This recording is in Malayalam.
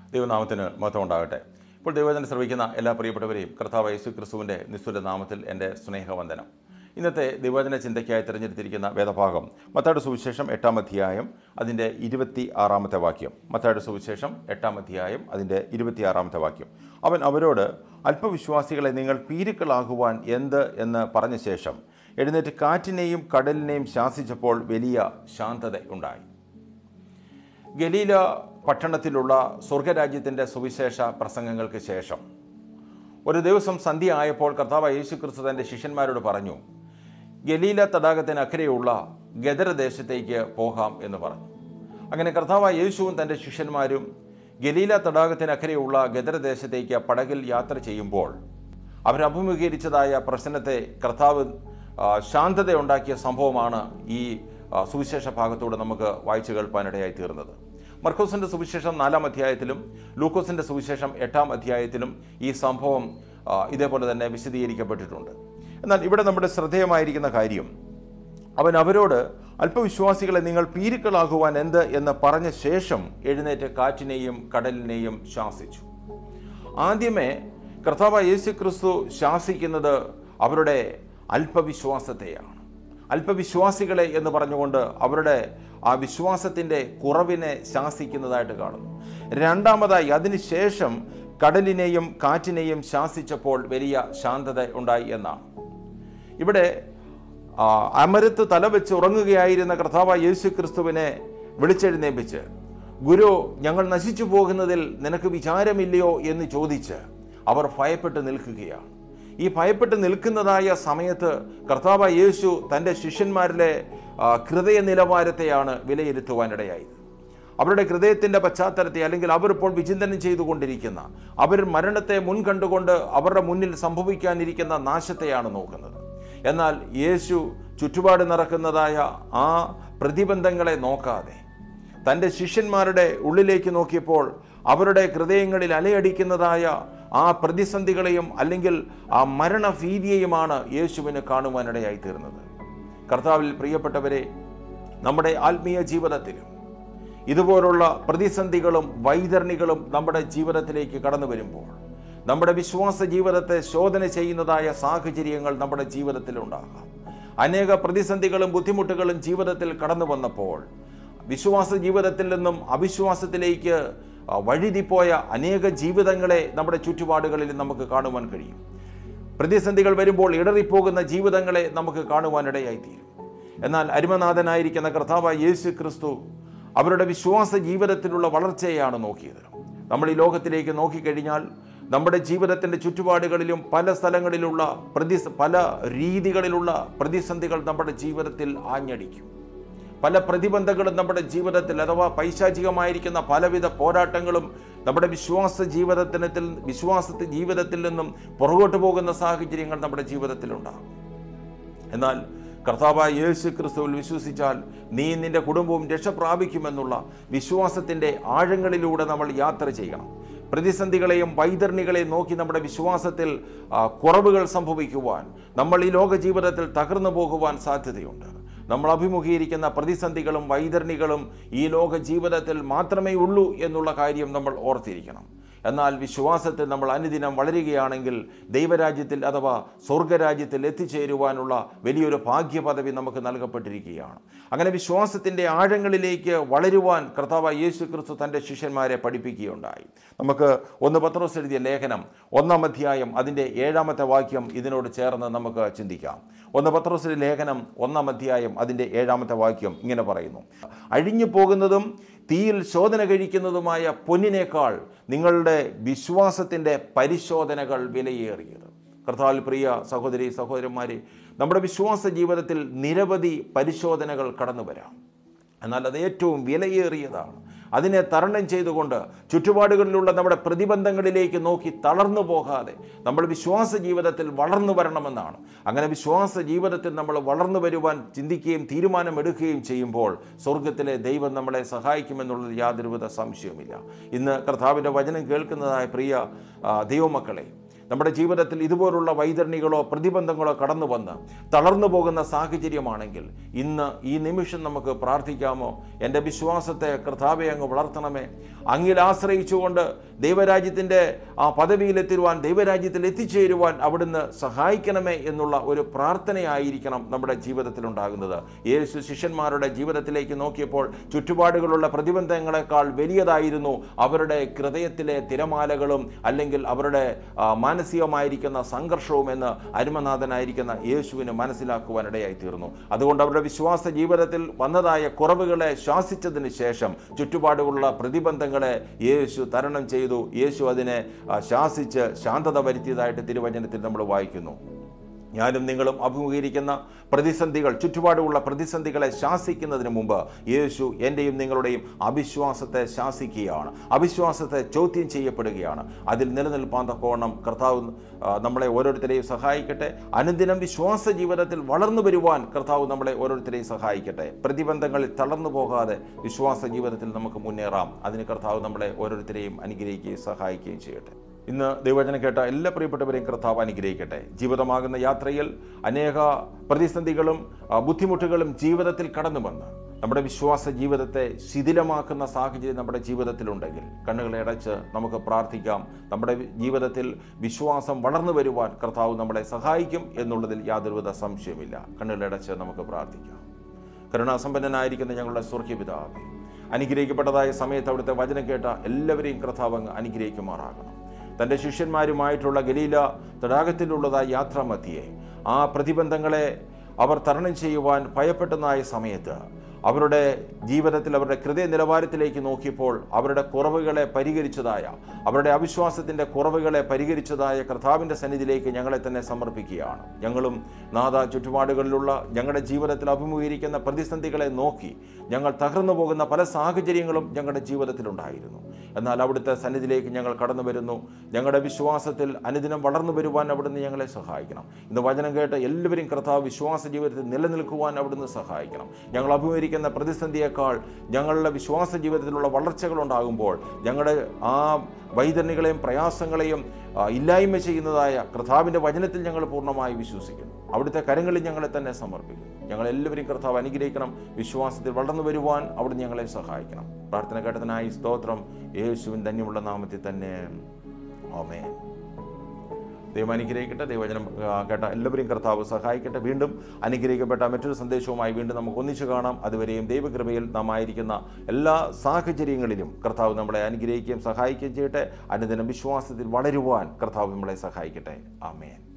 ദൈവനാമത്തിന് മഹത്വം ഉണ്ടാകട്ടെ ഇപ്പോൾ ദൈവജനം ശ്രവിക്കുന്ന എല്ലാ പ്രിയപ്പെട്ടവരെയും കർത്താവ് യേശു ക്രിസ്തുവിൻ്റെ നിസ്തുല നാമത്തിൽ എൻ്റെ സ്നേഹവന്ദനം ഇന്നത്തെ ദൈവജന ചിന്തയ്ക്കായി തിരഞ്ഞെടുത്തിരിക്കുന്ന വേദഭാഗം മത്തായുടെ സുവിശേഷം എട്ടാം അധ്യായം അതിൻ്റെ ഇരുപത്തി ആറാമത്തെ വാക്യം മത്തായുടെ സുവിശേഷം എട്ടാം അധ്യായം അതിൻ്റെ ഇരുപത്തി ആറാമത്തെ വാക്യം അവൻ അവരോട് അല്പവിശ്വാസികളെ നിങ്ങൾ പീരുക്കളാകുവാൻ എന്ത് എന്ന് പറഞ്ഞ ശേഷം എഴുന്നേറ്റ് കാറ്റിനെയും കടലിനെയും ശാസിച്ചപ്പോൾ വലിയ ശാന്തത ഉണ്ടായി ഗലീല പട്ടണത്തിലുള്ള സ്വർഗരാജ്യത്തിൻ്റെ സുവിശേഷ പ്രസംഗങ്ങൾക്ക് ശേഷം ഒരു ദിവസം സന്ധ്യ ആയപ്പോൾ കർത്താവ് യേശു ക്രിസ്തു തൻ്റെ ശിഷ്യന്മാരോട് പറഞ്ഞു ഗലീല തടാകത്തിന് അക്കരെയുള്ള ഗദരദേശത്തേക്ക് പോകാം എന്ന് പറഞ്ഞു അങ്ങനെ കർത്താവ് യേശുവും തൻ്റെ ശിഷ്യന്മാരും ഗലീല തടാകത്തിന് അക്കരെയുള്ള ഗദരദേശത്തേക്ക് പടകിൽ യാത്ര ചെയ്യുമ്പോൾ അവരഭിമുഖീകരിച്ചതായ പ്രശ്നത്തെ കർത്താവ് ആ, ശാന്തതയുണ്ടാക്കിയ സംഭവമാണ് ഈ ആ, സുവിശേഷ ഭാഗത്തൂടെ നമുക്ക് വായിച്ചു കേൾപ്പാനിടയായി തീർന്നത് മർക്കോസിൻ്റെ സുവിശേഷം നാലാം അധ്യായത്തിലും ലൂക്കോസിൻ്റെ സുവിശേഷം എട്ടാം അധ്യായത്തിലും ഈ സംഭവം ആ, ഇതേപോലെ തന്നെ വിശദീകരിക്കപ്പെട്ടിട്ടുണ്ട് എന്നാൽ ഇവിടെ നമ്മുടെ ശ്രദ്ധേയമായിരിക്കുന്ന കാര്യം അവൻ അവരോട് അല്പവിശ്വാസികളെ നിങ്ങൾ പീരുക്കളാകുവാൻ എന്ത് എന്ന് പറഞ്ഞ ശേഷം എഴുന്നേറ്റ് കാറ്റിനെയും കടലിനെയും ശാസിച്ചു ആദ്യമേ കർത്താവ് യേശു ക്രിസ്തു ശാസിക്കുന്നത് അവരുടെ അല്പവിശ്വാസത്തെയാണ് അല്പവിശ്വാസികളെ എന്ന് പറഞ്ഞുകൊണ്ട് അവരുടെ ആ വിശ്വാസത്തിൻ്റെ കുറവിനെ ശാസിക്കുന്നതായിട്ട് കാണുന്നു രണ്ടാമതായി അതിനുശേഷം കടലിനെയും കാറ്റിനെയും ശാസിച്ചപ്പോൾ വലിയ ശാന്തത ഉണ്ടായി എന്നാണ് ഇവിടെ ആ, അമരത്ത് തലവെച്ച് ഉറങ്ങുകയായിരുന്ന കർത്താവ് യേശു ക്രിസ്തുവിനെ വിളിച്ചെഴുന്നേപ്പിച്ച് ഗുരു ഞങ്ങൾ നശിച്ചു പോകുന്നതിൽ നിനക്ക് വിചാരമില്ലയോ എന്ന് ചോദിച്ച് അവർ ഭയപ്പെട്ട് നിൽക്കുകയാണ് ഈ ഭയപ്പെട്ട് നിൽക്കുന്നതായ സമയത്ത് കർത്താവ് യേശു തൻ്റെ ശിഷ്യന്മാരിലെ ആ, ഹൃദയ നിലവാരത്തെയാണ് വിലയിരുത്തുവാനിടയായത് അവരുടെ ഹൃദയത്തിൻ്റെ പശ്ചാത്തലത്തെ അല്ലെങ്കിൽ അവരിപ്പോൾ വിചിന്തനം ചെയ്തുകൊണ്ടിരിക്കുന്ന അവർ മരണത്തെ മുൻകണ്ടുകൊണ്ട് അവരുടെ മുന്നിൽ സംഭവിക്കാനിരിക്കുന്ന നാശത്തെയാണ് നോക്കുന്നത് എന്നാൽ യേശു ചുറ്റുപാട് നടക്കുന്നതായ ആ പ്രതിബന്ധങ്ങളെ നോക്കാതെ തൻ്റെ ശിഷ്യന്മാരുടെ ഉള്ളിലേക്ക് നോക്കിയപ്പോൾ അവരുടെ ഹൃദയങ്ങളിൽ അലയടിക്കുന്നതായ ആ പ്രതിസന്ധികളെയും അല്ലെങ്കിൽ ആ മരണഭീതിയെയുമാണ് യേശുവിന് കാണുവാനിടയായി തീർന്നത് കർത്താവിൽ പ്രിയപ്പെട്ടവരെ നമ്മുടെ ആത്മീയ ജീവിതത്തിലും ഇതുപോലുള്ള പ്രതിസന്ധികളും വൈതരണികളും നമ്മുടെ ജീവിതത്തിലേക്ക് കടന്നു വരുമ്പോൾ നമ്മുടെ വിശ്വാസ ജീവിതത്തെ ശോധന ചെയ്യുന്നതായ സാഹചര്യങ്ങൾ നമ്മുടെ ജീവിതത്തിലുണ്ടാകാം അനേക പ്രതിസന്ധികളും ബുദ്ധിമുട്ടുകളും ജീവിതത്തിൽ കടന്നു വന്നപ്പോൾ വിശ്വാസ ജീവിതത്തിൽ നിന്നും അവിശ്വാസത്തിലേക്ക് ആ, വഴുതിപ്പോയ അനേക ജീവിതങ്ങളെ നമ്മുടെ ചുറ്റുപാടുകളിൽ നമുക്ക് കാണുവാൻ കഴിയും പ്രതിസന്ധികൾ വരുമ്പോൾ ഇടറിപ്പോകുന്ന ജീവിതങ്ങളെ നമുക്ക് കാണുവാനിടയായി തീരും എന്നാൽ അരുമനാഥനായിരിക്കുന്ന കർത്താവ് യേശു ക്രിസ്തു അവരുടെ വിശ്വാസ ജീവിതത്തിലുള്ള വളർച്ചയാണ് നോക്കിയത് നമ്മൾ ഈ ലോകത്തിലേക്ക് നോക്കിക്കഴിഞ്ഞാൽ നമ്മുടെ ജീവിതത്തിൻ്റെ ചുറ്റുപാടുകളിലും പല സ്ഥലങ്ങളിലുള്ള പ്രതി പല രീതികളിലുള്ള പ്രതിസന്ധികൾ നമ്മുടെ ജീവിതത്തിൽ ആഞ്ഞടിക്കും പല പ്രതിബന്ധങ്ങളും നമ്മുടെ ജീവിതത്തിൽ അഥവാ പൈശാചികമായിരിക്കുന്ന പലവിധ പോരാട്ടങ്ങളും നമ്മുടെ വിശ്വാസ ജീവിതത്തിനത്തിൽ വിശ്വാസ ജീവിതത്തിൽ നിന്നും പുറകോട്ട് പോകുന്ന സാഹചര്യങ്ങൾ നമ്മുടെ ജീവിതത്തിലുണ്ടാകും എന്നാൽ കർത്താവായ യേശു ക്രിസ്തുവിൽ വിശ്വസിച്ചാൽ നീ നിന്റെ കുടുംബവും രക്ഷ പ്രാപിക്കുമെന്നുള്ള വിശ്വാസത്തിൻ്റെ ആഴങ്ങളിലൂടെ നമ്മൾ യാത്ര ചെയ്യണം പ്രതിസന്ധികളെയും വൈതരണികളെയും നോക്കി നമ്മുടെ വിശ്വാസത്തിൽ ആ, കുറവുകൾ സംഭവിക്കുവാൻ നമ്മൾ ഈ ലോക ജീവിതത്തിൽ തകർന്നു പോകുവാൻ സാധ്യതയുണ്ട് നമ്മൾ അഭിമുഖീകരിക്കുന്ന പ്രതിസന്ധികളും വൈതരണികളും ഈ ലോക ജീവിതത്തിൽ മാത്രമേ ഉള്ളൂ എന്നുള്ള കാര്യം നമ്മൾ ഓർത്തിരിക്കണം എന്നാൽ വിശ്വാസത്തിൽ നമ്മൾ അനുദിനം വളരുകയാണെങ്കിൽ ദൈവരാജ്യത്തിൽ അഥവാ സ്വർഗരാജ്യത്തിൽ എത്തിച്ചേരുവാനുള്ള വലിയൊരു ഭാഗ്യപദവി നമുക്ക് നൽകപ്പെട്ടിരിക്കുകയാണ് അങ്ങനെ വിശ്വാസത്തിൻ്റെ ആഴങ്ങളിലേക്ക് വളരുവാൻ കർത്താവ് യേശു ക്രിസ്തു തൻ്റെ ശിഷ്യന്മാരെ പഠിപ്പിക്കുകയുണ്ടായി നമുക്ക് ഒന്ന് പത്രോസ് എഴുതിയ ലേഖനം ഒന്നാം അധ്യായം അതിൻ്റെ ഏഴാമത്തെ വാക്യം ഇതിനോട് ചേർന്ന് നമുക്ക് ചിന്തിക്കാം ഒന്ന് പത്രോസിന്റെ ലേഖനം ഒന്നാം അധ്യായം അതിൻ്റെ ഏഴാമത്തെ വാക്യം ഇങ്ങനെ പറയുന്നു അഴിഞ്ഞു പോകുന്നതും തീയിൽ ശോധന കഴിക്കുന്നതുമായ പൊന്നിനേക്കാൾ നിങ്ങളുടെ വിശ്വാസത്തിൻ്റെ പരിശോധനകൾ വിലയേറിയത് കർത്താവിൽ പ്രിയ സഹോദരി സഹോദരന്മാരെ നമ്മുടെ വിശ്വാസ ജീവിതത്തിൽ നിരവധി പരിശോധനകൾ കടന്നു വരാം എന്നാൽ അത് ഏറ്റവും വിലയേറിയതാണ് അതിനെ തരണം ചെയ്തുകൊണ്ട് ചുറ്റുപാടുകളിലുള്ള നമ്മുടെ പ്രതിബന്ധങ്ങളിലേക്ക് നോക്കി തളർന്നു പോകാതെ നമ്മൾ വിശ്വാസ ജീവിതത്തിൽ വളർന്നു വരണമെന്നാണ് അങ്ങനെ വിശ്വാസ ജീവിതത്തിൽ നമ്മൾ വളർന്നു വരുവാൻ ചിന്തിക്കുകയും തീരുമാനമെടുക്കുകയും ചെയ്യുമ്പോൾ സ്വർഗത്തിലെ ദൈവം നമ്മളെ സഹായിക്കുമെന്നുള്ളത് യാതൊരുവിധ സംശയവുമില്ല ഇന്ന് കർത്താവിൻ്റെ വചനം കേൾക്കുന്നതായ പ്രിയ ആ, ദൈവമക്കളെ നമ്മുടെ ജീവിതത്തിൽ ഇതുപോലുള്ള വൈതരണികളോ പ്രതിബന്ധങ്ങളോ കടന്നു വന്ന് തളർന്നു പോകുന്ന സാഹചര്യമാണെങ്കിൽ ഇന്ന് ഈ നിമിഷം നമുക്ക് പ്രാർത്ഥിക്കാമോ എൻ്റെ വിശ്വാസത്തെ കർത്താവെ അങ്ങ് വളർത്തണമേ അങ്ങിൽ ആശ്രയിച്ചുകൊണ്ട് ദൈവരാജ്യത്തിൻ്റെ ആ പദവിയിലെത്തിരുവാൻ ദൈവരാജ്യത്തിൽ എത്തിച്ചേരുവാൻ അവിടുന്ന് സഹായിക്കണമേ എന്നുള്ള ഒരു പ്രാർത്ഥനയായിരിക്കണം നമ്മുടെ ജീവിതത്തിൽ ഉണ്ടാകുന്നത് യേശു ശിഷ്യന്മാരുടെ ജീവിതത്തിലേക്ക് നോക്കിയപ്പോൾ ചുറ്റുപാടുകളുള്ള പ്രതിബന്ധങ്ങളെക്കാൾ വലിയതായിരുന്നു അവരുടെ ഹൃദയത്തിലെ തിരമാലകളും അല്ലെങ്കിൽ അവരുടെ ആ, മാനസികമായിരിക്കുന്ന സംഘർഷവും എന്ന് അരുമനാഥനായിരിക്കുന്ന യേശുവിന് മനസ്സിലാക്കുവാനിടയായി തീർന്നു അതുകൊണ്ട് അവരുടെ വിശ്വാസ ജീവിതത്തിൽ വന്നതായ കുറവുകളെ ശാസിച്ചതിന് ശേഷം ചുറ്റുപാടുകളുള്ള പ്രതിബന്ധങ്ങളെ യേശു തരണം ചെയ്തു യേശു അതിനെ ആ, ശാസിച്ച് ശാന്തത വരുത്തിയതായിട്ട് തിരുവചനത്തിൽ നമ്മൾ വായിക്കുന്നു ഞാനും നിങ്ങളും അഭിമുഖീകരിക്കുന്ന പ്രതിസന്ധികൾ ചുറ്റുപാടുമുള്ള പ്രതിസന്ധികളെ ശാസിക്കുന്നതിന് മുമ്പ് യേശു എൻ്റെയും നിങ്ങളുടെയും അവിശ്വാസത്തെ ശാസിക്കുകയാണ് അവിശ്വാസത്തെ ചോദ്യം ചെയ്യപ്പെടുകയാണ് അതിൽ നിലനിൽപ്പാൻ തക്കോണം കർത്താവ് ആ, നമ്മളെ ഓരോരുത്തരെയും സഹായിക്കട്ടെ അനുദിനം വിശ്വാസ ജീവിതത്തിൽ വളർന്നു വരുവാൻ കർത്താവ് നമ്മളെ ഓരോരുത്തരെയും സഹായിക്കട്ടെ പ്രതിബന്ധങ്ങളിൽ തളർന്നു പോകാതെ വിശ്വാസ ജീവിതത്തിൽ നമുക്ക് മുന്നേറാം അതിന് കർത്താവ് നമ്മളെ ഓരോരുത്തരെയും അനുഗ്രഹിക്കുകയും സഹായിക്കുകയും ചെയ്യട്ടെ ഇന്ന് ദൈവവചനം കേട്ട എല്ലാ പ്രിയപ്പെട്ടവരെയും കർത്താവ് അനുഗ്രഹിക്കട്ടെ ജീവിതമാകുന്ന യാത്രയിൽ അനേക പ്രതിസന്ധികളും ആ, ബുദ്ധിമുട്ടുകളും ജീവിതത്തിൽ കടന്നു വന്ന് നമ്മുടെ വിശ്വാസ ജീവിതത്തെ ശിഥിലമാക്കുന്ന സാഹചര്യം നമ്മുടെ ജീവിതത്തിലുണ്ടെങ്കിൽ കണ്ണുകളെ അടച്ച് നമുക്ക് പ്രാർത്ഥിക്കാം നമ്മുടെ വി- ജീവിതത്തിൽ വിശ്വാസം വളർന്നു വരുവാൻ കർത്താവ് നമ്മളെ സഹായിക്കും എന്നുള്ളതിൽ യാതൊരുവിധ സംശയമില്ല കണ്ണുകളെ അടച്ച് നമുക്ക് പ്രാർത്ഥിക്കാം കരുണാസമ്പന്നനായിരിക്കുന്ന ഞങ്ങളുടെ സ്വർഗീയ പിതാവേ അനുഗ്രഹിക്കപ്പെട്ടതായ സമയത്ത് അവിടുത്തെ വചനം കേട്ട എല്ലാവരെയും കർത്താവ് അങ്ങ് അനുഗ്രഹിക്കുമാറാകണം തൻ്റെ ശിഷ്യന്മാരുമായിട്ടുള്ള ഗലീല തടാകത്തിലുള്ളതായ യാത്രാമധ്യയെ ആ പ്രതിബന്ധങ്ങളെ അവർ തരണം ചെയ്യുവാൻ ഭയപ്പെട്ടതായ സമയത്ത് അവരുടെ ജീവിതത്തിൽ അവരുടെ ഹൃദയ നിലവാരത്തിലേക്ക് നോക്കിയപ്പോൾ അവരുടെ കുറവുകളെ പരിഹരിച്ചതായ അവരുടെ അവിശ്വാസത്തിൻ്റെ കുറവുകളെ പരിഹരിച്ചതായ കർത്താവിൻ്റെ സന്നിധിയിലേക്ക് ഞങ്ങളെ തന്നെ സമർപ്പിക്കുകയാണ് ഞങ്ങളും നാഥ ചുറ്റുപാടുകളിലുള്ള ഞങ്ങളുടെ ജീവിതത്തിൽ അഭിമുഖീകരിക്കുന്ന പ്രതിസന്ധികളെ നോക്കി ഞങ്ങൾ തകർന്നു പോകുന്ന പല സാഹചര്യങ്ങളും ഞങ്ങളുടെ ജീവിതത്തിലുണ്ടായിരുന്നു എന്നാൽ അവിടുത്തെ സന്നിധിയിലേക്ക് ഞങ്ങൾ കടന്നു വരുന്നു ഞങ്ങളുടെ വിശ്വാസത്തിൽ അനുദിനം വളർന്നു വരുവാൻ അവിടുന്ന് ഞങ്ങളെ സഹായിക്കണം ഇന്ന് വചനം കേട്ട് എല്ലാവരും കർത്താവ് വിശ്വാസ ജീവിതത്തിൽ നിലനിൽക്കുവാൻ അവിടുന്ന് സഹായിക്കണം ഞങ്ങൾ അഭിമുഖീകരിക്കുന്ന പ്രതിസന്ധിയേക്കാൾ ഞങ്ങളുടെ വിശ്വാസ ജീവിതത്തിലുള്ള വളർച്ചകൾ ഉണ്ടാകുമ്പോൾ ഞങ്ങളുടെ ആ വൈതരണികളെയും പ്രയാസങ്ങളെയും ആ, ഇല്ലായ്മ ചെയ്യുന്നതായ കർത്താവിൻ്റെ വചനത്തിൽ ഞങ്ങൾ പൂർണ്ണമായി വിശ്വസിക്കുന്നു അവിടുത്തെ കരങ്ങളിൽ ഞങ്ങളെ തന്നെ സമർപ്പിക്കുന്നു ഞങ്ങളെല്ലാവരും കർത്താവ് അനുഗ്രഹിക്കണം വിശ്വാസത്തിൽ വളർന്നു വരുവാൻ അവിടുന്ന് ഞങ്ങളെ സഹായിക്കണം പ്രാർത്ഥന കേട്ടതിനായി സ്തോത്രം യേശുവിൻ ധന്യമുള്ള നാമത്തിൽ തന്നെ ഓമേ ദൈവം അനുഗ്രഹിക്കട്ടെ ദൈവവചനം ആ, കേട്ട എല്ലാവരെയും കർത്താവ് സഹായിക്കട്ടെ വീണ്ടും അനുഗ്രഹിക്കപ്പെട്ട മറ്റൊരു സന്ദേശവുമായി വീണ്ടും നമുക്ക് ഒന്നിച്ചു കാണാം അതുവരെയും ദൈവകൃപയിൽ നാം ആയിരിക്കുന്ന എല്ലാ സാഹചര്യങ്ങളിലും കർത്താവ് നമ്മളെ അനുഗ്രഹിക്കുകയും സഹായിക്കുകയും ചെയ്യട്ടെ അനുദിനം വിശ്വാസത്തിൽ വളരുവാൻ കർത്താവ് നമ്മളെ സഹായിക്കട്ടെ ആമേൻ